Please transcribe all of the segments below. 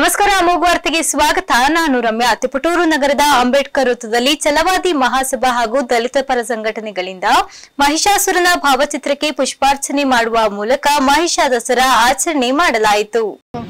ನಮಸ್ಕಾರ ಅಮೋಘ ವಾರ್ತೆಗೆ ಸ್ವಾಗತ ನಾನು ರಮ್ಯಾ ತಿಪಟೂರು ನಗರದ ಅಂಬೇಡ್ಕರ್ ವೃತ್ತದಲ್ಲಿ ಛಲವಾದಿ ಮಹಾಸಭಾ ಹಾಗೂ ದಲಿತ ಪರ ಸಂಘಟನೆಗಳಿಂದ ಮಹಿಷಾಸುರನ ಭಾವಚಿತ್ರಕ್ಕೆ ಪುಷ್ಪಾರ್ಚನೆ ಮಾಡುವ ಮೂಲಕ ಮಹಿಷಾ ದಸರಾ ಆಚರಣೆ ಮಾಡಲಾಯಿತು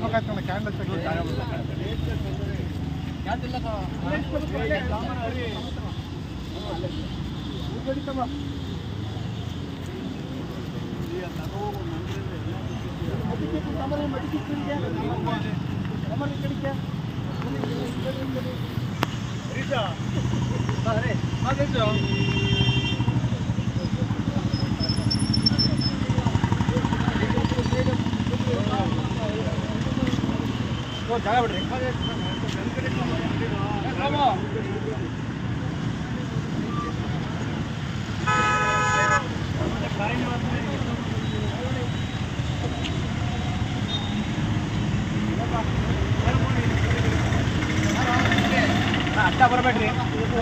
ಅಡ್ಡ ಬರಬೇಡ್ರಿ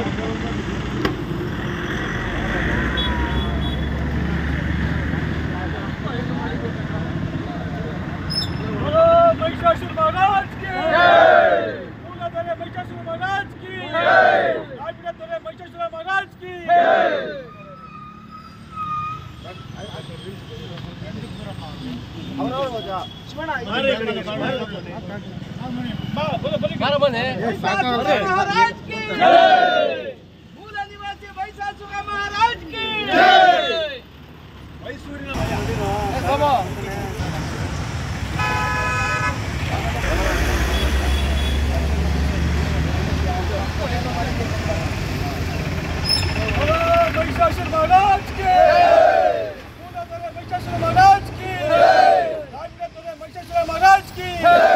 महिषासुर महाराज की पूर्णतरे महिषासुर महाराज की राजगतरे महिषासुर महाराज की महाराज की मूल निवासी महिषासुर महाराज की महिषासुर महाराज की पूर्णतरे महिषासुर महाराज की राजगतरे महिषासुर महाराज की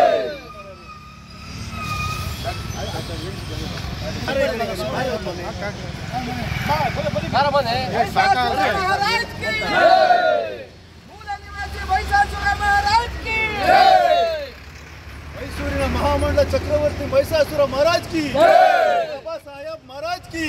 महाराज की मूल निवासी महिषासुर महाराज की ಮೈಸೂರಿನ ಮಹಾಮಂಡಲ ಚಕ್ರವರ್ತಿ ಮಹಿಷಾಸುರ ಮಹಾರಾಜ್ ಕಿ ಬಾಬಾ ಸಾಹೇಬ್ ಮಹಾರಾಜ್ ಕಿ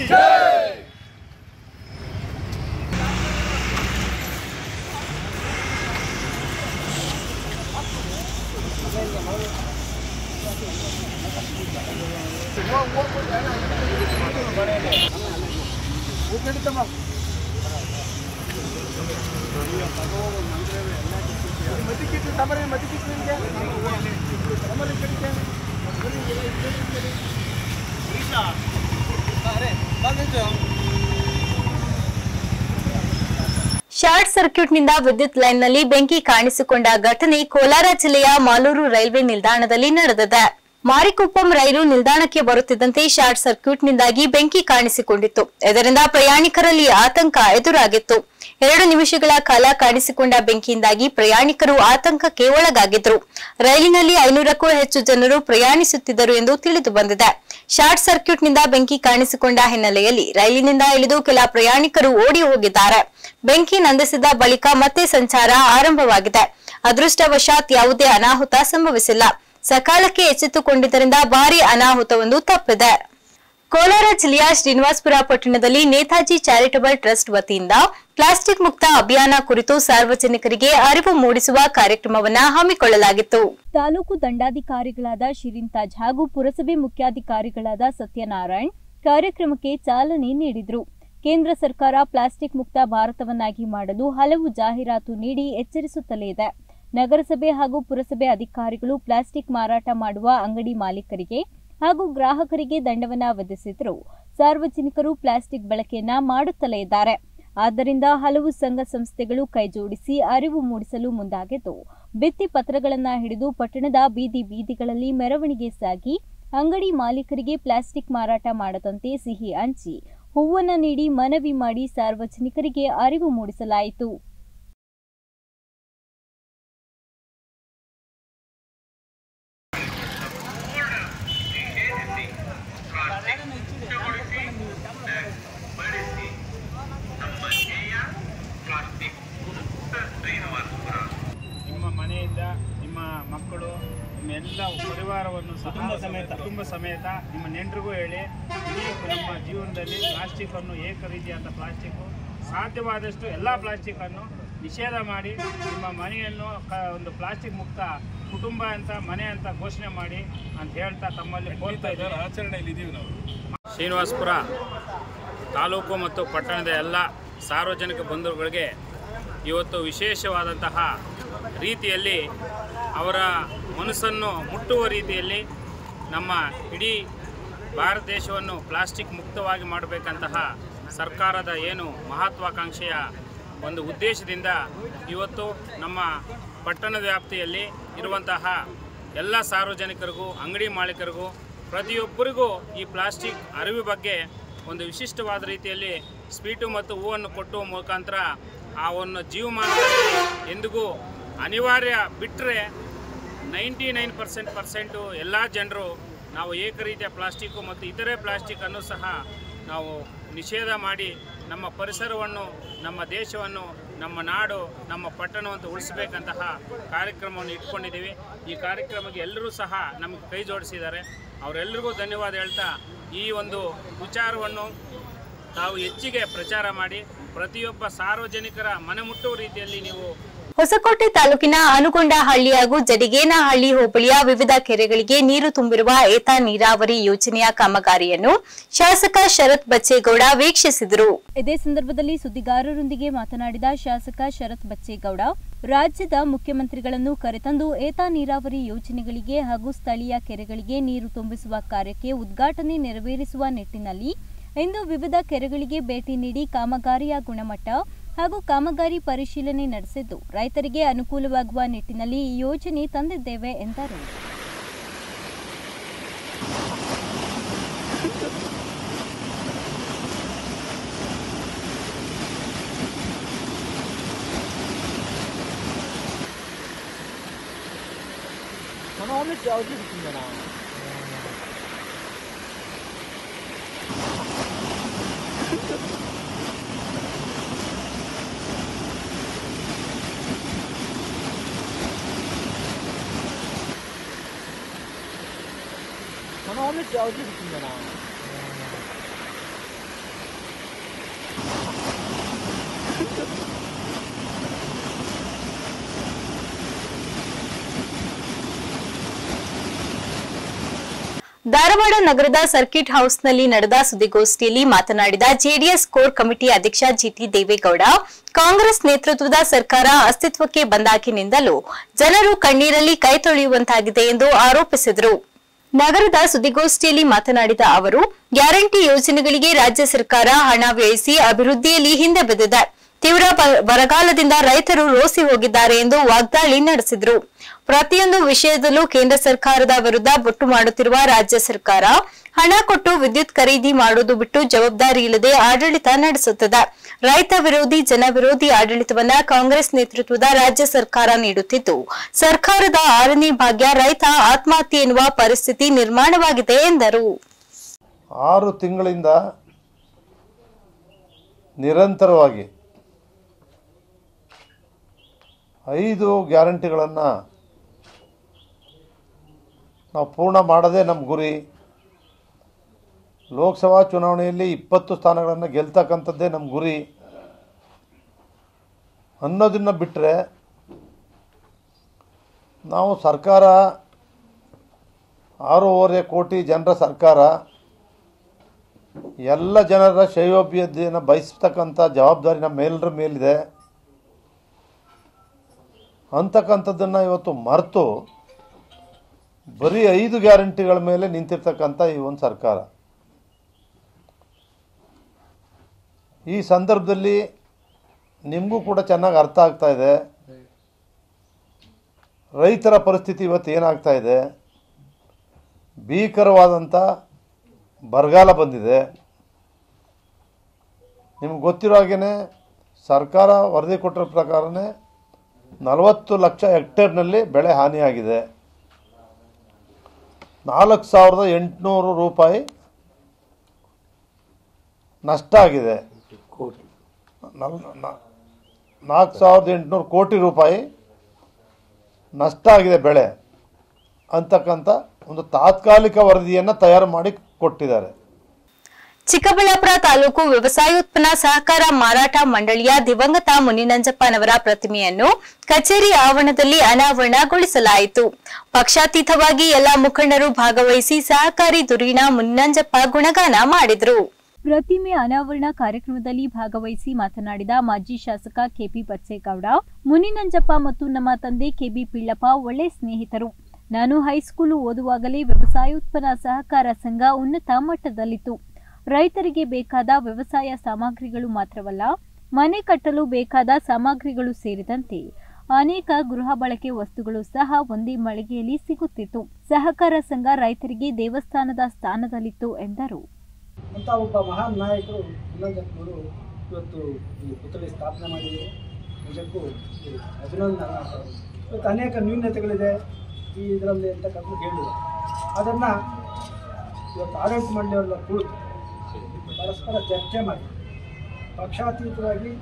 ಶಾರ್ಟ್ ಸರ್ಕ್ಯೂಟ್ನಿಂದ ವಿದ್ಯುತ್ ಲೈನ್ನಲ್ಲಿ ಬೆಂಕಿ ಕಾಣಿಸಿಕೊಂಡ ಘಟನೆ ಕೋಲಾರ ಜಿಲ್ಲೆಯ ಮಾಲೂರು ರೈಲ್ವೆ ನಿಲ್ದಾಣದಲ್ಲಿ ನಡೆದಿದೆ ಮಾರಿಕುಪ್ಪಂ ರೈಲು ನಿಲ್ದಾಣಕ್ಕೆ ಬರುತ್ತಿದ್ದಂತೆ ಶಾರ್ಟ್ ಸರ್ಕ್ಯೂಟ್ನಿಂದಾಗಿ ಬೆಂಕಿ ಕಾಣಿಸಿಕೊಂಡಿತ್ತು ಇದರಿಂದ ಪ್ರಯಾಣಿಕರಲ್ಲಿ ಆತಂಕ ಎದುರಾಗಿತ್ತು ಎರಡು ನಿಮಿಷಗಳ ಕಾಲ ಕಾಣಿಸಿಕೊಂಡ ಬೆಂಕಿಯಿಂದಾಗಿ ಪ್ರಯಾಣಿಕರು ಆತಂಕಕ್ಕೆ ಒಳಗಾಗಿದ್ರು ರೈಲಿನಲ್ಲಿ ಐನೂರಕ್ಕೂ ಹೆಚ್ಚು ಜನರು ಪ್ರಯಾಣಿಸುತ್ತಿದ್ದರು ಎಂದು ತಿಳಿದು ಬಂದಿದೆ ಶಾರ್ಟ್ ಸರ್ಕ್ಯೂಟ್ನಿಂದ ಬೆಂಕಿ ಕಾಣಿಸಿಕೊಂಡ ಹಿನ್ನೆಲೆಯಲ್ಲಿ ರೈಲಿನಿಂದ ಇಳಿದು ಕೆಲ ಪ್ರಯಾಣಿಕರು ಓಡಿ ಹೋಗಿದ್ದಾರೆ ಬೆಂಕಿ ನಂದಿಸಿದ ಬಳಿಕ ಮತ್ತೆ ಸಂಚಾರ ಆರಂಭವಾಗಿದೆ ಅದೃಷ್ಟವಶಾತ್ ಯಾವುದೇ ಅನಾಹುತ ಸಂಭವಿಸಿಲ್ಲ ಸಕಾಲಕ್ಕೆ ಎಚ್ಚೆತ್ತುಕೊಂಡಿದ್ದರಿಂದ ಭಾರಿ ಅನಾಹುತವೊಂದು ತಪ್ಪಿದೆ ಕೋಲಾರ ಜಿಲ್ಲೆಯ ಶ್ರೀನಿವಾಸಪುರ ಪಟ್ಟಣದಲ್ಲಿ ನೇತಾಜಿ ಚಾರಿಟಬಲ್ ಟ್ರಸ್ಟ್ ವತಿಯಿಂದ ಪ್ಲಾಸ್ಟಿಕ್ ಮುಕ್ತ ಅಭಿಯಾನ ಕುರಿತು ಸಾರ್ವಜನಿಕರಿಗೆ ಅರಿವು ಮೂಡಿಸುವ ಕಾರ್ಯಕ್ರಮವನ್ನ ಹಮ್ಮಿಕೊಳ್ಳಲಾಗಿತ್ತು ತಾಲೂಕು ದಂಡಾಧಿಕಾರಿಗಳಾದ ಶಿರಿನ್ ತಾಜ್ ಹಾಗೂ ಪುರಸಭೆ ಮುಖ್ಯಾಧಿಕಾರಿಗಳಾದ ಸತ್ಯನಾರಾಯಣ್ ಕಾರ್ಯಕ್ರಮಕ್ಕೆ ಚಾಲನೆ ನೀಡಿದ್ರು ಕೇಂದ್ರ ಸರ್ಕಾರ ಪ್ಲಾಸ್ಟಿಕ್ ಮುಕ್ತ ಭಾರತವನ್ನಾಗಿ ಮಾಡಲು ಹಲವು ಜಾಹೀರಾತು ನೀಡಿ ಎಚ್ಚರಿಸುತ್ತಲೇ ಇದೆ ನಗರಸಭೆ ಹಾಗೂ ಪುರಸಭೆ ಅಧಿಕಾರಿಗಳು ಪ್ಲಾಸ್ಟಿಕ್ ಮಾರಾಟ ಮಾಡುವ ಅಂಗಡಿ ಮಾಲೀಕರಿಗೆ ಹಾಗೂ ಗ್ರಾಹಕರಿಗೆ ದಂಡವನ್ನ ವಿಧಿಸಿದ್ರು ಸಾರ್ವಜನಿಕರು ಪ್ಲಾಸ್ಟಿಕ್ ಬಳಕೆಯನ್ನ ಮಾಡುತ್ತಲೇ ಇದ್ದಾರೆ ಆದ್ದರಿಂದ ಹಲವು ಸಂಘ ಸಂಸ್ಥೆಗಳು ಕೈಜೋಡಿಸಿ ಅರಿವು ಮೂಡಿಸಲು ಮುಂದಾಗಿದ್ದು ಭಿತ್ತಿ ಪತ್ರಗಳನ್ನ ಹಿಡಿದು ಪಟ್ಟಣದ ಬೀದಿ ಬೀದಿಗಳಲ್ಲಿ ಮೆರವಣಿಗೆ ಸಾಗಿ ಅಂಗಡಿ ಮಾಲೀಕರಿಗೆ ಪ್ಲಾಸ್ಟಿಕ್ ಮಾರಾಟ ಮಾಡದಂತೆ ಸಿಹಿ ಹಂಚಿ ಹೂವನ್ನ ನೀಡಿ ಮನವಿ ಮಾಡಿ ಸಾರ್ವಜನಿಕರಿಗೆ ಅರಿವು ಮೂಡಿಸಲಾಯಿತು ನಿಮ್ಮ ಮನೆಯಿಂದ ನಿಮ್ಮ ಮಕ್ಕಳು ನಿಮ್ಮ ಎಲ್ಲ ಪರಿವಾರವನ್ನು ಸಹ ಕುಟುಂಬ ಸಮೇತ ಕುಟುಂಬ ಸಮೇತ ನಿಮ್ಮ ನೆಂಟರಿಗೂ ಹೇಳಿ ಇಡೀ ನಮ್ಮ ಜೀವನದಲ್ಲಿ ಪ್ಲಾಸ್ಟಿಕ್ ಅನ್ನು ಏಕ ರೀತಿಯಾದ ಪ್ಲಾಸ್ಟಿಕ್ ಸಾಧ್ಯವಾದಷ್ಟು ಎಲ್ಲ ಪ್ಲಾಸ್ಟಿಕ್ ಅನ್ನು ನಿಷೇಧ ಮಾಡಿ ನಿಮ್ಮ ಮನೆಯನ್ನು ಕ- ಒಂದು ಪ್ಲಾಸ್ಟಿಕ್ ಮುಕ್ತ ಕುಟುಂಬ ಅಂತ ಮನೆ ಅಂತ ಘೋಷಣೆ ಮಾಡಿ ಅಂತ ಹೇಳ್ತಾ ತಮ್ಮಲ್ಲಿ ಕೋರ್ತಾ ಇದ್ದಾರೆ ಆಚರಣೆಯಲ್ಲಿ ಇದೀವಿ ನಾವು ಶ್ರೀನಿವಾಸಪುರ ತಾಲೂಕು ಮತ್ತು ಪಟ್ಟಣದ ಎಲ್ಲ ಸಾರ್ವಜನಿಕ ಬಂಧುಗಳಿಗೆ ಇವತ್ತು ವಿಶೇಷವಾದಂತಹ ರೀತಿಯಲ್ಲಿ ಅವರ ಮನಸ್ಸನ್ನು ಮುಟ್ಟುವ ರೀತಿಯಲ್ಲಿ ನಮ್ಮ ಇಡೀ ಭಾರತ ದೇಶವನ್ನು ಪ್ಲಾಸ್ಟಿಕ್ ಮುಕ್ತವಾಗಿ ಮಾಡಬೇಕಂತಹ ಸರ್ಕಾರದ ಏನು ಮಹತ್ವಾಕಾಂಕ್ಷೆಯ ಒಂದು ಉದ್ದೇಶದಿಂದ ಇವತ್ತು ನಮ್ಮ ಪಟ್ಟಣ ವ್ಯಾಪ್ತಿಯಲ್ಲಿ ಇರುವಂತಹ ಎಲ್ಲ ಸಾರ್ವಜನಿಕರಿಗೂ ಅಂಗಡಿ ಮಾಲೀಕರಿಗೂ ಪ್ರತಿಯೊಬ್ಬರಿಗೂ ಈ ಪ್ಲಾಸ್ಟಿಕ್ ಅರಿವು ಬಗ್ಗೆ ಒಂದು ವಿಶಿಷ್ಟವಾದ ರೀತಿಯಲ್ಲಿ ಸ್ವೀಟು ಮತ್ತು ಹೂವನ್ನು ಕೊಟ್ಟುವ ಮುಖಾಂತರ ಆ ಒಂದು ಜೀವಮಾನದಲ್ಲಿ ಎಂದಿಗೂ ಅನಿವಾರ್ಯ ಬಿಟ್ಟರೆ ನೈಂಟಿ ನೈನ್ ಪರ್ಸೆಂಟ್ ಪರ್ಸೆಂಟು ಎಲ್ಲ ಜನರು ನಾವು ಏಕರೀತಿಯ ಪ್ಲಾಸ್ಟಿಕ್ಕು ಮತ್ತು ಇತರೆ ಪ್ಲಾಸ್ಟಿಕ್ಕನ್ನು ಸಹ ನಾವು ನಿಷೇಧ ಮಾಡಿ ನಮ್ಮ ಪರಿಸರವನ್ನು ನಮ್ಮ ದೇಶವನ್ನು ನಮ್ಮ ನಾಡು ನಮ್ಮ ಪಟ್ಟಣವನ್ನು ಉಳಿಸಬೇಕಂತಹ ಕಾರ್ಯಕ್ರಮವನ್ನು ಇಟ್ಕೊಂಡಿದ್ದೀವಿ ಈ ಕಾರ್ಯಕ್ರಮಕ್ಕೆ ಎಲ್ಲರೂ ಸಹ ನಮಗೆ ಕೈ ಜೋಡಿಸಿದ್ದಾರೆ ಅವರೆಲ್ಲರಿಗೂ ಧನ್ಯವಾದ ಹೇಳ್ತಾ ಈ ಒಂದು ವಿಚಾರವನ್ನು ತಾವು ಹೆಚ್ಚಿಗೆ ಪ್ರಚಾರ ಮಾಡಿ ಪ್ರತಿಯೊಬ್ಬ ಸಾರ್ವಜನಿಕರ ಮನೆ ಮುಟ್ಟುವ ರೀತಿಯಲ್ಲಿ ನೀವು ಹೊಸಕೋಟೆ ತಾಲೂಕಿನ ಅನುಗೊಂಡಹಳ್ಳಿ ಹಾಗೂ ಜಡಿಗೇನಹಳ್ಳಿ ಹೋಬಳಿಯ ವಿವಿಧ ಕೆರೆಗಳಿಗೆ ನೀರು ತುಂಬಿರುವ ಏತ ನೀರಾವರಿ ಯೋಜನೆಯ ಕಾಮಗಾರಿಯನ್ನು ಶಾಸಕ ಶರತ್ ಬಚ್ಚೇಗೌಡ ವೀಕ್ಷಿಸಿದರು ಇದೇ ಸಂದರ್ಭದಲ್ಲಿ ಸುದ್ದಿಗಾರರೊಂದಿಗೆ ಮಾತನಾಡಿದ ಶಾಸಕ ಶರತ್ ಬಚ್ಚೇಗೌಡ ರಾಜ್ಯದ ಮುಖ್ಯಮಂತ್ರಿಗಳನ್ನು ಕರೆತಂದು ಏತ ನೀರಾವರಿ ಯೋಜನೆಗಳಿಗೆ ಹಾಗೂ ಸ್ಥಳೀಯ ಕೆರೆಗಳಿಗೆ ನೀರು ತುಂಬಿಸುವ ಕಾರ್ಯಕ್ಕೆ ಉದ್ಘಾಟನೆ ನೆರವೇರಿಸುವ ನಿಟ್ಟಿನಲ್ಲಿ ಇಂದು ವಿವಿಧ ಕೆರೆಗಳಿಗೆ ಭೇಟಿ ನೀಡಿ ಕಾಮಗಾರಿಯ ಗುಣಮಟ್ಟ ಹಾಗೂ ಕಾಮಗಾರಿ ಪರಿಶೀಲನೆ ನಡೆಸಿದ್ದು ರೈತರಿಗೆ ಅನುಕೂಲವಾಗುವ ನಿಟ್ಟಿನಲ್ಲಿ ಈ ಯೋಜನೆ ತಂದಿದ್ದೇವೆ ಎಂದರು ಧಾರವಾಡ ನಗರದ ಸರ್ಕಿಟ್ ಹೌಸ್ನಲ್ಲಿ ನಡೆದ ಸುದ್ದಿಗೋಷ್ಠಿಯಲ್ಲಿ ಮಾತನಾಡಿದ ಜೆಡಿಎಸ್ ಕೋರ್ ಕಮಿಟಿ ಅಧ್ಯಕ್ಷ ಜಿಟಿ ದೇವೇಗೌಡ ಕಾಂಗ್ರೆಸ್ ನೇತೃತ್ವದ ಸರ್ಕಾರ ಅಸ್ತಿತ್ವಕ್ಕೆ ಬಂದಾಗಿನಿಂದಲೂ ಜನರು ಕಣ್ಣೀರಲ್ಲಿ ಕೈ ತೊಳೆಯುವಂತಾಗಿದೆ ಎಂದು ಆರೋಪಿಸಿದರು ನಗರದ ಸುದ್ದಿಗೋಷ್ಠಿಯಲ್ಲಿ ಮಾತನಾಡಿದ ಅವರು ಗ್ಯಾರಂಟಿ ಯೋಜನೆಗಳಿಗೆ ರಾಜ್ಯ ಸರ್ಕಾರ ಹಣ ವ್ಯಯಿಸಿ ಅಭಿವೃದ್ಧಿಯಲ್ಲಿ ಹಿಂದೆ ಬಿದ್ದಿದೆ ತೀವ್ರ ಬ- ಬರಗಾಲದಿಂದ ರೈತರು ರೋಸಿ ಹೋಗಿದ್ದಾರೆ ಎಂದು ವಾಗ್ದಾಳಿ ನಡೆಸಿದರು ಪ್ರತಿಯೊಂದು ವಿಷಯದಲ್ಲೂ ಕೇಂದ್ರ ಸರ್ಕಾರದ ವಿರುದ್ಧ ಬೊಟ್ಟು ಮಾಡುತ್ತಿರುವ ರಾಜ್ಯ ಸರ್ಕಾರ ಹಣ ಕೊಟ್ಟು ವಿದ್ಯುತ್ ಖರೀದಿ ಮಾಡುವುದು ಬಿಟ್ಟು ಜವಾಬ್ದಾರಿ ಇಲ್ಲದೆ ಆಡಳಿತ ನಡೆಸುತ್ತದೆ ರೈತ ವಿರೋಧಿ ಜನ ವಿರೋಧಿ ಆಡಳಿತವನ್ನ ಕಾಂಗ್ರೆಸ್ ನೇತೃತ್ವದ ರಾಜ್ಯ ಸರ್ಕಾರ ನೀಡುತ್ತಿದ್ದು ಸರ್ಕಾರದ ಆರನೇ ಭಾಗ್ಯ ರೈತ ಆತ್ಮಹತ್ಯೆ ಎನ್ನುವ ಪರಿಸ್ಥಿತಿ ನಿರ್ಮಾಣವಾಗಿದೆ ಎಂದರು ಆರು ತಿಂಗಳಿಂದ ನಿರಂತರವಾಗಿ ಐದು ಗ್ಯಾರಂಟಿಗಳನ್ನು ನಾವು ಪೂರ್ಣ ಮಾಡೋದೇ ನಮ್ಮ ಗುರಿ ಲೋಕಸಭಾ ಚುನಾವಣೆಯಲ್ಲಿ ಇಪ್ಪತ್ತು ಸ್ಥಾನಗಳನ್ನು ಗೆಲ್ತಕ್ಕಂಥದ್ದೇ ನಮ್ಮ ಗುರಿ ಅನ್ನೋದನ್ನು ಬಿಟ್ಟರೆ ನಾವು ಸರ್ಕಾರ ಆರೂವರೆ ಕೋಟಿ ಜನರ ಸರ್ಕಾರ ಎಲ್ಲ ಜನರ ಶ್ರೇಯೋಭಿವೃದ್ಧಿಯನ್ನು ಬಯಸ್ತಕ್ಕಂಥ ಜವಾಬ್ದಾರಿ ನಮ್ಮ ಮೇಲರ ಮೇಲಿದೆ ಅಂತಕ್ಕಂಥದ್ದನ್ನು ಇವತ್ತು ಮರೆತು ಬರೀ ಐದು ಗ್ಯಾರಂಟಿಗಳ ಮೇಲೆ ನಿಂತಿರ್ತಕ್ಕಂಥ ಈ ಒಂದು ಸರ್ಕಾರ ಈ ಸಂದರ್ಭದಲ್ಲಿ ನಿಮಗೂ ಕೂಡ ಚೆನ್ನಾಗಿ ಅರ್ಥ ಆಗ್ತಾ ಇದೆ ರೈತರ ಪರಿಸ್ಥಿತಿ ಇವತ್ತು ಏನಾಗ್ತಾ ಇದೆ ಭೀಕರವಾದಂಥ ಬರಗಾಲ ಬಂದಿದೆ ನಿಮ್ಗೆ ಗೊತ್ತಿರೋ ಹಾಗೇ ಸರ್ಕಾರ ವರದಿ ಕೊಟ್ಟಿರೋ ಪ್ರಕಾರನೇ ನಲವತ್ತು ಲಕ್ಷ ಹೆಕ್ಟೇರ್ನಲ್ಲಿ ಬೆಳೆ ಹಾನಿಯಾಗಿದೆ ನಾಲ್ಕು ಸಾವಿರದ ಎಂಟುನೂರು ರೂಪಾಯಿ ನಷ್ಟ ಆಗಿದೆ ನಲ್ ನಾ- ನಾಲ್ಕು ಸಾವಿರದ ಎಂಟುನೂರು ಕೋಟಿ ರೂಪಾಯಿ ನಷ್ಟ ಆಗಿದೆ ಬೆಳೆ ಅಂತಕ್ಕಂಥ ಒಂದು ತಾತ್ಕಾಲಿಕ ವರದಿಯನ್ನು ತಯಾರು ಮಾಡಿ ಕೊಟ್ಟಿದ್ದಾರೆ ಚಿಕ್ಕಬಳ್ಳಾಪುರ ತಾಲೂಕು ವ್ಯವಸಾಯೋತ್ಪನ್ನ ಸಹಕಾರ ಮಾರಾಟ ಮಂಡಳಿಯ ದಿವಂಗತ ಮುನಿನಂಜಪ್ಪನವರ ಪ್ರತಿಮೆಯನ್ನು ಕಚೇರಿ ಆವರಣದಲ್ಲಿ ಅನಾವರಣಗೊಳಿಸಲಾಯಿತು ಪಕ್ಷಾತೀತವಾಗಿ ಎಲ್ಲಾ ಮುಖಂಡರು ಭಾಗವಹಿಸಿ ಸಹಕಾರಿ ಧುರೀಣ ಮುನಿನಂಜಪ್ಪ ಗುಣಗಾನ ಮಾಡಿದರು ಪ್ರತಿಮೆ ಅನಾವರಣ ಕಾರ್ಯಕ್ರಮದಲ್ಲಿ ಭಾಗವಹಿಸಿ ಮಾತನಾಡಿದ ಮಾಜಿ ಶಾಸಕ ಕೆಪಿ ಬಚ್ಚೇಗೌಡ ಮುನಿನಂಜಪ್ಪ ಮತ್ತು ನಮ್ಮ ತಂದೆ ಕೆಬಿ ಪಿಳ್ಳಪ್ಪ ಒಳ್ಳೆ ಸ್ನೇಹಿತರು ನಾನು ಹೈಸ್ಕೂಲು ಓದುವಾಗಲೇ ವ್ಯವಸಾಯೋತ್ಪನ್ನ ಸಹಕಾರ ಸಂಘ ಉನ್ನತ ಮಟ್ಟದಲ್ಲಿತ್ತು ರೈತರಿಗೆ ಬೇಕಾದ ವ್ಯವಸಾಯ ಸಾಮಗ್ರಿಗಳು ಮಾತ್ರವಲ್ಲ ಮನೆ ಕಟ್ಟಲು ಬೇಕಾದ ಸಾಮಗ್ರಿಗಳು ಸೇರಿದಂತೆ ಅನೇಕ ಗೃಹ ಬಳಕೆ ವಸ್ತುಗಳು ಸಹ ಒಂದೇ ಮಳಿಗೆಯಲ್ಲಿ ಸಿಗುತ್ತಿತ್ತು ಸಹಕಾರ ಸಂಘ ರೈತರಿಗೆ ದೇವಸ್ಥಾನದ ಸ್ಥಾನದಲ್ಲಿತ್ತು ಎಂದರು ಅಂತ ಒಬ್ಬ ಮಹಾನ್ ನಾಯಕರು ಇನ್ನೊಂದಪ್ಪನವರು ಇವತ್ತು ಈ ಪುತ್ಥಳಿ ಸ್ಥಾಪನೆ ಮಾಡಿದ್ದಾರೆ ನಿಜಕ್ಕೂ ಇದು ಅಭಿನಂದನೆ ಇವತ್ತು ಅನೇಕ ನ್ಯೂನತೆಗಳಿದೆ ಈ ಇದರಲ್ಲಿ ಅಂತಕ್ಕಂಥ ಹೇಳಿದೆ ಅದನ್ನು ಇವತ್ತು ಆಡಳಿತ ಮಂಡಳಿಯವರೆಲ್ಲ ಕುಳಿತು ಪರಸ್ಪರ ಚರ್ಚೆ ಮಾಡಿ ಪಕ್ಷಾತೀತವಾಗಿ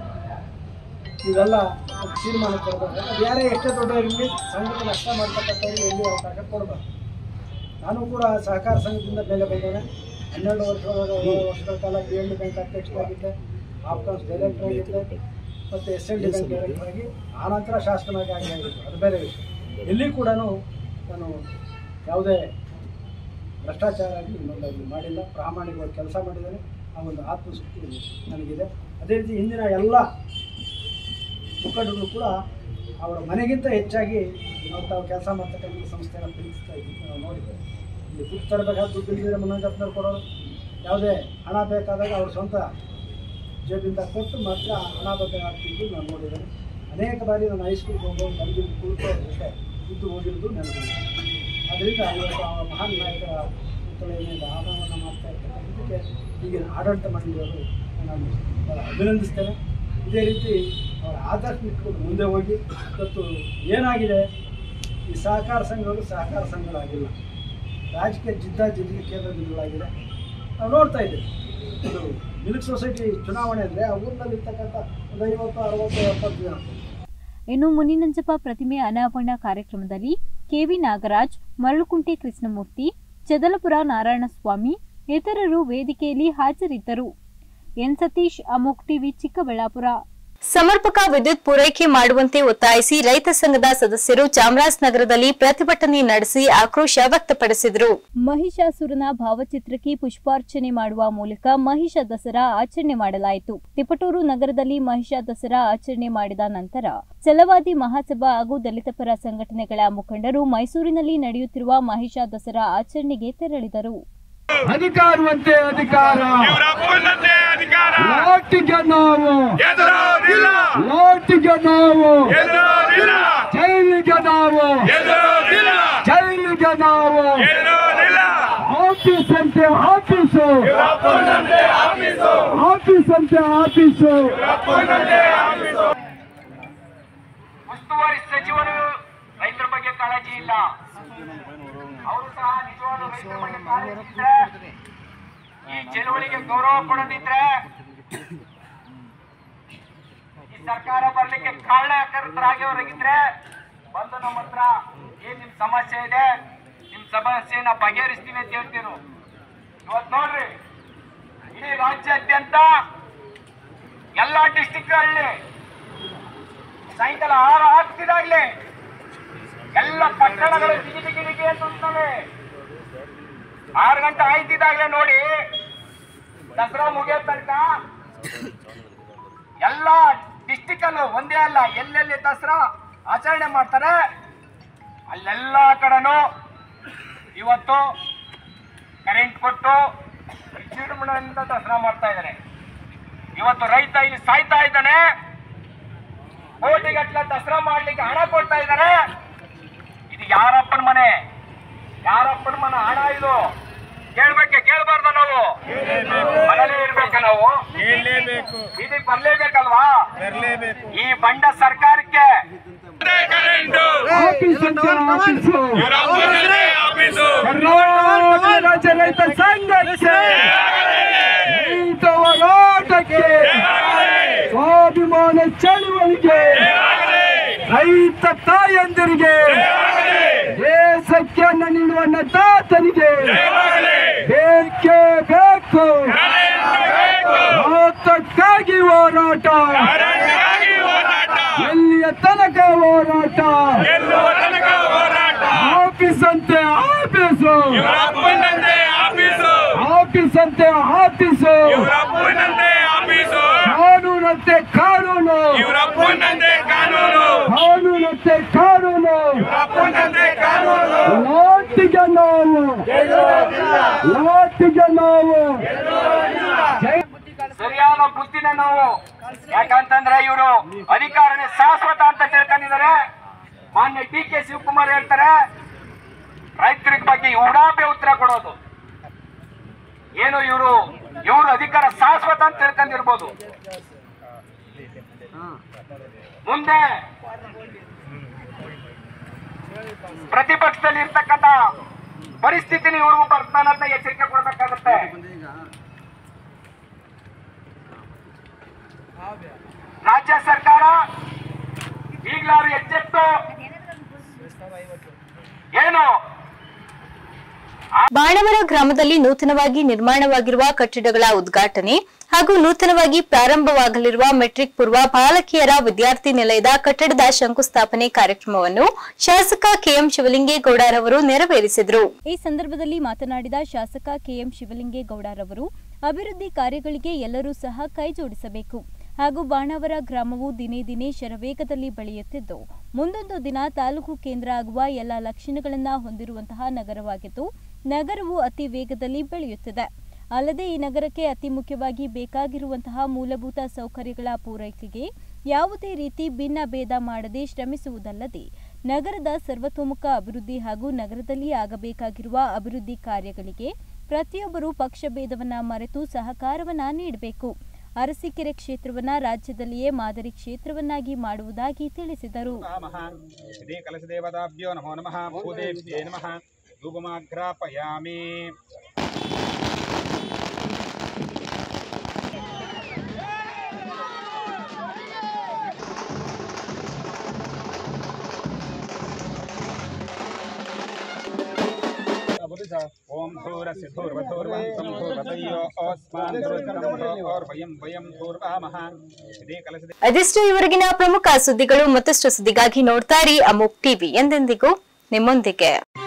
ಇವೆಲ್ಲ ಒಂದು ತೀರ್ಮಾನ ಕೊಡಬೇಕು ಅದು ಯಾರೇ ಎಷ್ಟೇ ದೊಡ್ಡವರಿರಲಿ ಸಂಘಕ್ಕೆ ನಷ್ಟ ಮಾಡ್ತಕ್ಕಂಥವ್ರಿಗೆ ಎಲ್ಲಿ ಅವಕಾಶ ಕೊಡಬೇಕು ನಾನು ಕೂಡ ಸಹಕಾರ ಸಂಘದಿಂದ ಮೇಲೆ ಬಂದೇನೆ ಹನ್ನೆರಡು ವರ್ಷ ವರ್ಷಗಳ ಕಾಲ ಬಿ ಎಲ್ ಡಿ ಬ್ಯಾಂಕ್ ಅಧ್ಯಕ್ಷರಾಗಿದ್ದೆ ಆಫ್ಕಾನ್ಸ್ ಡೈರೆಕ್ಟರ್ ಆಗಿದ್ದೆ ಮತ್ತು S L D bank director ಆಗಿ ಆನಂತರ ಶಾಸಕನಾಗಿ ಆಗಿ ಆಗಿದ್ದು ಅದು ಬೇರೆ ವಿಷಯ ಎಲ್ಲಿ ಕೂಡ ನಾನು ಯಾವುದೇ ಭ್ರಷ್ಟಾಚಾರ ಆಗಲಿ ಇನ್ನೊಂದಾಗಲಿ ಮಾಡಿಲ್ಲ ಪ್ರಾಮಾಣಿಕವಾಗಿ ಕೆಲಸ ಮಾಡಿದ್ದೇನೆ ಆ ಒಂದು ಆತ್ಮಶಕ್ತಿ ನನಗಿದೆ ಅದೇ ರೀತಿ ಹಿಂದಿನ ಎಲ್ಲ ಮುಖಂಡರು ಕೂಡ ಅವರ ಮನೆಗಿಂತ ಹೆಚ್ಚಾಗಿ ನಾವು ತಾವು ಕೆಲಸ ಮಾಡ್ತಕ್ಕಂಥ ಸಂಸ್ಥೆನ ಪ್ರೀತಿಸ್ತಾ ಇದ್ದೀವಿ ನಾವು ನೋಡಿದ್ದೇವೆ ಇಲ್ಲಿ ದುಡ್ಡು ತರಬೇಕಾದ ದುಡ್ಡು ಇಲ್ದಿರ ಮುನ್ನಂಜಪ್ಪನವ್ರು ಕೊಡೋರು ಯಾವುದೇ ಹಣ ಬೇಕಾದಾಗ ಅವ್ರ ಸ್ವಂತ ಜೇಬಿಂದ ಕೊಟ್ಟು ಮಾತ್ರ ಹಣ ಬೇಕಾಗ್ತಿದ್ದು ನಾನು ನೋಡಿದ್ದೇನೆ ಅನೇಕ ಬಾರಿ ನಾನು ಹೈಸ್ಕೂಲ್ಗೆ ಹೋಗುವಾಗ ಬಂದು ಕುಳಿತು ಅವ್ರ ಜೊತೆ ಇದ್ದು ಹೋಗಿರೋದು ನನಗೆ ಅದರಿಂದ ಇವತ್ತು ಆ ಮಹಾನ್ ನಾಯಕರ ಪುತ್ಥಳಿಯನ್ನು ಆಹ್ವಾನ ಮಾಡ್ತಾ ಇರ್ತಕ್ಕಂಥದ್ದಕ್ಕೆ ಈಗಿನ ಆಡಳಿತ ಮಂಡಳಿಯವರು ನಾನು ಬಹಳ ಅಭಿನಂದಿಸ್ತೇನೆ ಇದೇ ರೀತಿ ಅವರ ಆದರ್ಶ ಇಟ್ಕೊಂಡು ಮುಂದೆ ಹೋಗಿ ಇವತ್ತು ಏನಾಗಿದೆ ಈ ಸಹಕಾರ ಸಂಘಗಳು ಸಹಕಾರ ಸಂಘಗಳಾಗಿಲ್ಲ ರಾಜಕೀಯ ಜಿದ್ದ ಜಿದ್ದಿಗೆ ಕೇಂದ್ರ ಬಿಂದುಗಳಾಗಿದೆ ನಾವು ನೋಡ್ತಾ ಇದ್ದೀವಿ ಇದು ಮಿಲ್ಕ್ ಸೊಸೈಟಿ ಚುನಾವಣೆ ಅಂದರೆ ಆ ಊರಿನಲ್ಲಿ ಇರ್ತಕ್ಕಂಥ ಒಂದು ಐವತ್ತು ಅರವತ್ತು ಎಪ್ಪತ್ತು ಜನ ಇನ್ನು ಮುನಿನಂಜಪ್ಪ ಪ್ರತಿಮೆ ಅನಾವರಣ ಕಾರ್ಯಕ್ರಮದಲ್ಲಿ ಕೆವಿ ನಾಗರಾಜ್ ಮರಳುಕುಂಟೆ ಕೃಷ್ಣಮೂರ್ತಿ ಚದಲಪುರ ನಾರಾಯಣಸ್ವಾಮಿ ಇತರರು ವೇದಿಕೆಯಲ್ಲಿ ಹಾಜರಿದ್ದರು ಎನ್ ಸತೀಶ್ ಅಮೋಕ್ ಟಿವಿ ಚಿಕ್ಕಬಳ್ಳಾಪುರ ಸಮರ್ಪಕ ವಿದ್ಯುತ್ ಪೂರೈಕೆ ಮಾಡುವಂತೆ ಒತ್ತಾಯಿಸಿ ರೈತ ಸಂಘದ ಸದಸ್ಯರು ಚಾಮರಾಜನಗರದಲ್ಲಿ ಪ್ರತಿಭಟನೆ ನಡೆಸಿ ಆಕ್ರೋಶ ವ್ಯಕ್ತಪಡಿಸಿದರು ಮಹಿಷಾಸುರನ ಭಾವಚಿತ್ರಕ್ಕೆ ಪುಷ್ಪಾರ್ಚನೆ ಮಾಡುವ ಮೂಲಕ ಮಹಿಷ ದಸರಾ ಆಚರಣೆ ಮಾಡಲಾಯಿತು ತಿಪಟೂರು ನಗರದಲ್ಲಿ ಮಹಿಷ ದಸರಾ ಆಚರಣೆ ಮಾಡಿದ ನಂತರ ಛಲವಾದಿ ಮಹಾಸಭಾ ಹಾಗೂ ದಲಿತ ಪರ ಸಂಘಟನೆಗಳ ಮುಖಂಡರು ಮೈಸೂರಿನಲ್ಲಿ ನಡೆಯುತ್ತಿರುವ ಮಹಿಷ ದಸರಾ ಆಚರಣೆಗೆ ತೆರಳಿದರು ಅಧಿಕಾರವಂತೆ ಅಧಿಕಾರ ಇವರಪ್ಪನಂತೆ ಅಧಿಕಾರ ಲಾಟಿಗೆ ನಾವು ಎದುರೋದಿಲ್ಲ ಲಾಟಿಗೆ ನಾವು ಎದುರೋದಿಲ್ಲ ಜೈಲಿಗೆ ನಾವು ಎದುರೋದಿಲ್ಲ ಜೈಲಿಗೆ ನಾವು ಎದುರೋದಿಲ್ಲ ಆಫೀಸ್ ಅಂತೆ ಆಫೀಸು ಇವರಪ್ಪನಂತೆ ಆಫೀಸು ಆಫೀಸ್ ಅಂತೆ ಆಫೀಸು ಇವರಪ್ಪನಂತೆ ಆಫೀಸು ಉಸ್ತುವಾರಿ ಸಚಿವರು ರೈತರ ಬಗ್ಗೆ ಕಾಳಜಿ ಇಲ್ಲ ಅವರು ಸಹ ನಿಜವಾದ ರೈತರ ಬಗ್ಗೆ ಕಾಳಜಿ ಇದ್ರೆ ಈ ಚಳುವಳಿಗೆ ಗೌರವ ಕೊಡದಿದ್ರೆ ಈ ಸರ್ಕಾರ ಬರ್ಲಿಕ್ಕೆ ಕಾರಣಕರ್ತರಾಗಿವರಾಗಿದ್ರೆ ಬಂದು ನಮ್ಮ ಹತ್ರ ಏನ್ ನಿಮ್ ಸಮಸ್ಯೆ ಇದೆ ನಿಮ್ ಸಮಸ್ಯೆನ ಬಗೆಹರಿಸ್ತೀವಿ ಅಂತ ಹೇಳ್ತೀರು ಇವತ್ತು ನೋಡ್ರಿ ಇಡೀ ರಾಜ್ಯಾದ್ಯಂತ ಎಲ್ಲಾ ಡಿಸ್ಟಿಕ್ಗಳಲ್ಲಿ ಸಾಯಂಕಾಲ ಆರು ಆಗ್ತಿದಾಗ್ಲೇ ಎಲ್ಲ ಪಟ್ಟಣಗಳು ದಿಗಿ ದಿಗಿ ದಿಗಿ ಅಂತವೆ ಆರು ಗಂಟೆ ಆಯ್ತಿದಾಗ್ಲೇ ನೋಡಿ ದಸರಾ ಮುಗಿಯೋ ತನಕ ಎಲ್ಲ ಡಿಸ್ಟಿಕ್ ಅಲ್ಲೂ ಒಂದೇ ಅಲ್ಲ ಎಲ್ಲೆಲ್ಲಿ ದಸರಾ ಆಚರಣೆ ಮಾಡ್ತಾರೆ ಅಲ್ಲೆಲ್ಲ ಕಡೆನೂ ಇವತ್ತು ಕರೆಂಟ್ ಕೊಟ್ಟು ವಿಜೃಂಭಣೆಯಿಂದ ದಸರಾ ಮಾಡ್ತಾ ಇದ್ದಾರೆ ಇವತ್ತು ರೈತ ಇಲ್ಲಿ ಸಾಯ್ತಾ ಇದ್ದಾನೆ ಕೋಟಿಗಟ್ಟಲೆ ದಸರಾ ಮಾಡ್ಲಿಕ್ಕೆ ಹಣ ಕೊಡ್ತಾ ಇದ್ದಾರೆ ಇದು ಯಾರಪ್ಪನ ಮನೆ ಯಾರಪ್ಪನ ಮನೆ ಹಣ ಇದು ಕೇಳ್ಬೇಕೆ ಕೇಳ್ಬಾರ್ದ ನಾವು ಮನೇಲೇ ಇರ್ಬೇಕ ನಾವು ಹೇಳಲೇಬೇಕು ಇದಕ್ಕೆ ಬರ್ಲೇಬೇಕಲ್ವಾ ಬರಲೇಬೇಕು ಈ ಬಂಡ ಸರ್ಕಾರಕ್ಕೆ ಕರೆಂಟು ಆಫೀಸ್ ಅಂತೆ ಆಫೀಸು ಇವರಪ್ಪನಂತೆ ಆಫೀಸು ಕರ್ನಾಟಕ ರಾಜ್ಯ ರೈತ ಸಂಘಕ್ಕೆ ರೈತ ಹೋರಾಟಕ್ಕೆ ಸ್ವಾಭಿಮಾನ ಚಳುವಳಿಗೆ ರೈತ ತಾಯಂದಿರಿಗೆ ದೇಶಕ್ಕೆ ಅನ್ನ ನೀಡುವ ಅನ್ನದಾತನಿಗೆ ಬೇಕೇ ಬೇಕು ಬೇಕು ಮಹತ್ವಕ್ಕಾಗಿ ಹೋರಾಟ ಕರೆಂಟ್ಗಾಗಿ ಹೋರಾಟ ಎಲ್ಲಿಯ ತನಕ ಹೋರಾಟ ಗೆಲ್ಲುವ ತನಕ ಹೋರಾಟ ಆಫೀಸ್ ಅಂತೆ ಆಫೀಸು ಇವರಪ್ಪನಂತೆ ಆಫೀಸು ಆಫೀಸ್ ಅಂತೆ ಆಫೀಸು ಇವರಪ್ಪನಂತೆ ಆಫೀಸು ಕಾನೂನಂತೆ ಕಾನೂನು ಇವರಪ್ಪನಂತೆ ಕಾನೂನು ಕಾನೂನಂತೆ ಕಾನೂನು ಇವರಪ್ಪನಂತೆ ಕಾನೂನು ಲಾಟಿಗೆ ನಾವು ಲಾಟಿಗೆ ನಾವು ಸರಿಯಾದ ಬುದ್ಧಿನ ನಾವು ಯಾಕಂತಂದ್ರೆ ಇವರು ಅಧಿಕಾರನೇ ಶಾಶ್ವತ ಅಂತ ತಿಳ್ಕೊಂಡಿದ್ದಾರೆ ಮಾನ್ಯ ಡಿ ಕೆ ಶಿವಕುಮಾರ್ ಹೇಳ್ತಾರೆ ರೈತರ ಬಗ್ಗೆ ಉಡಾಪೆ ಉತ್ತರ ಕೊಡೋದು ಏನು ಇವರು ಇವರು ಅಧಿಕಾರ ಶಾಶ್ವತ ಅಂತ ತಿಳ್ಕೊಂಡಿರ್ಬೋದು ಮುಂದೆ ಪ್ರತಿಪಕ್ಷದಲ್ಲಿ ಇರ್ತಕ್ಕಂಥ ಪರಿಸ್ಥಿತಿನ ಇವ್ರಿಗೂ ಬರ್ತಾನಂತ ಎಚ್ಚರಿಕೆ ಕೊಡ್ಬೇಕಾಗತ್ತೆ ರಾಜ್ಯ ಸರ್ಕಾರ ಈಗಲಾರು ಎಚ್ಚೆತ್ತು ಏನು ಬಾಣವರ ಗ್ರಾಮದಲ್ಲಿ ನೂತನವಾಗಿ ನಿರ್ಮಾಣವಾಗಿರುವ ಕಟ್ಟಡಗಳ ಉದ್ಘಾಟನೆ ಹಾಗೂ ನೂತನವಾಗಿ ಪ್ರಾರಂಭವಾಗಲಿರುವ ಮೆಟ್ರಿಕ್ ಪೂರ್ವ ಬಾಲಕಿಯರ ವಿದ್ಯಾರ್ಥಿ ನಿಲಯದ ಕಟ್ಟಡದ ಶಂಕುಸ್ಥಾಪನೆ ಕಾರ್ಯಕ್ರಮವನ್ನು ಶಾಸಕ ಕೆಎಂ ಶಿವಲಿಂಗೇಗೌಡರವರು ನೆರವೇರಿಸಿದರು ಈ ಸಂದರ್ಭದಲ್ಲಿ ಮಾತನಾಡಿದ ಶಾಸಕ ಕೆಎಂ ಶಿವಲಿಂಗೇಗೌಡರವರು ಅಭಿವೃದ್ಧಿ ಕಾರ್ಯಗಳಿಗೆ ಎಲ್ಲರೂ ಸಹ ಕೈಜೋಡಿಸಬೇಕು ಹಾಗೂ ಬಾಣಾವರ ಗ್ರಾಮವು ದಿನೇ ದಿನೇ ಶರವೇಗದಲ್ಲಿ ಬೆಳೆಯುತ್ತಿದ್ದು ಮುಂದೊಂದು ದಿನ ತಾಲೂಕು ಕೇಂದ್ರ ಆಗುವ ಎಲ್ಲ ಲಕ್ಷಣಗಳನ್ನು ಹೊಂದಿರುವಂತಹ ನಗರವಾಗಿದ್ದು ನಗರವು ಅತಿ ವೇಗದಲ್ಲಿ ಬೆಳೆಯುತ್ತಿದೆ ಅಲ್ಲದೆ ಈ ನಗರಕ್ಕೆ ಅತಿ ಮುಖ್ಯವಾಗಿ ಬೇಕಾಗಿರುವಂತಹ ಮೂಲಭೂತ ಸೌಕರ್ಯಗಳ ಪೂರೈಕೆಗೆ ಯಾವುದೇ ರೀತಿ ಭಿನ್ನ ಭೇದ ಮಾಡದೆ ಶ್ರಮಿಸುವುದಲ್ಲದೆ ನಗರದ ಸರ್ವತೋಮುಖ ಅಭಿವೃದ್ಧಿ ಹಾಗೂ ನಗರದಲ್ಲಿ ಆಗಬೇಕಾಗಿರುವ ಅಭಿವೃದ್ಧಿ ಕಾರ್ಯಗಳಿಗೆ ಪ್ರತಿಯೊಬ್ಬರು ಪಕ್ಷಭೇದವನ್ನ ಮರೆತು ಸಹಕಾರವನ್ನ ನೀಡಬೇಕು ಅರಸೀಕೆರೆ ಕ್ಷೇತ್ರವನ್ನ ರಾಜ್ಯದಲ್ಲಿಯೇ ಮಾದರಿ ಕ್ಷೇತ್ರವನ್ನಾಗಿ ಮಾಡುವುದಾಗಿ ತಿಳಿಸಿದರು ನಮಃ ಶ್ರೀ ಕಲಶದೇವತಾಭ್ಯೋ ನಮೋ ನಮಃ ಭೂದೇವ್ಯೇ ನಮಃ ಧೂಪಮಾಗ್ರಾಪಯಾಮಿ ಓಂ ಧೂರಸ್ಯ ಧೂರ್ವಧೂರ್ವಂತಂ ಧೂರ್ವತಯ್ಯೋ ಓಸ್ಮಾನ್ ಧೂರ್ವಂ ಓರ್ ವಯಂ ವಯಂ ಧೂರ್ವಾಮಃ ಶ್ರೀ ಕಲಶದೇ ಅದಿಷ್ಟು ಇವರೆಗಿನ ಪ್ರಮುಖ ಸುದ್ದಿಗಳು ಮತ್ತಷ್ಟು ಸುದ್ದಿಗಾಗಿ ನೋಡ್ತಾ ಇರಿ ಅಮೋಕ್ ಟಿವಿ ಎಂದೆಂದಿಗೂ ನಿಮ್ಮೊಂದಿಗೆ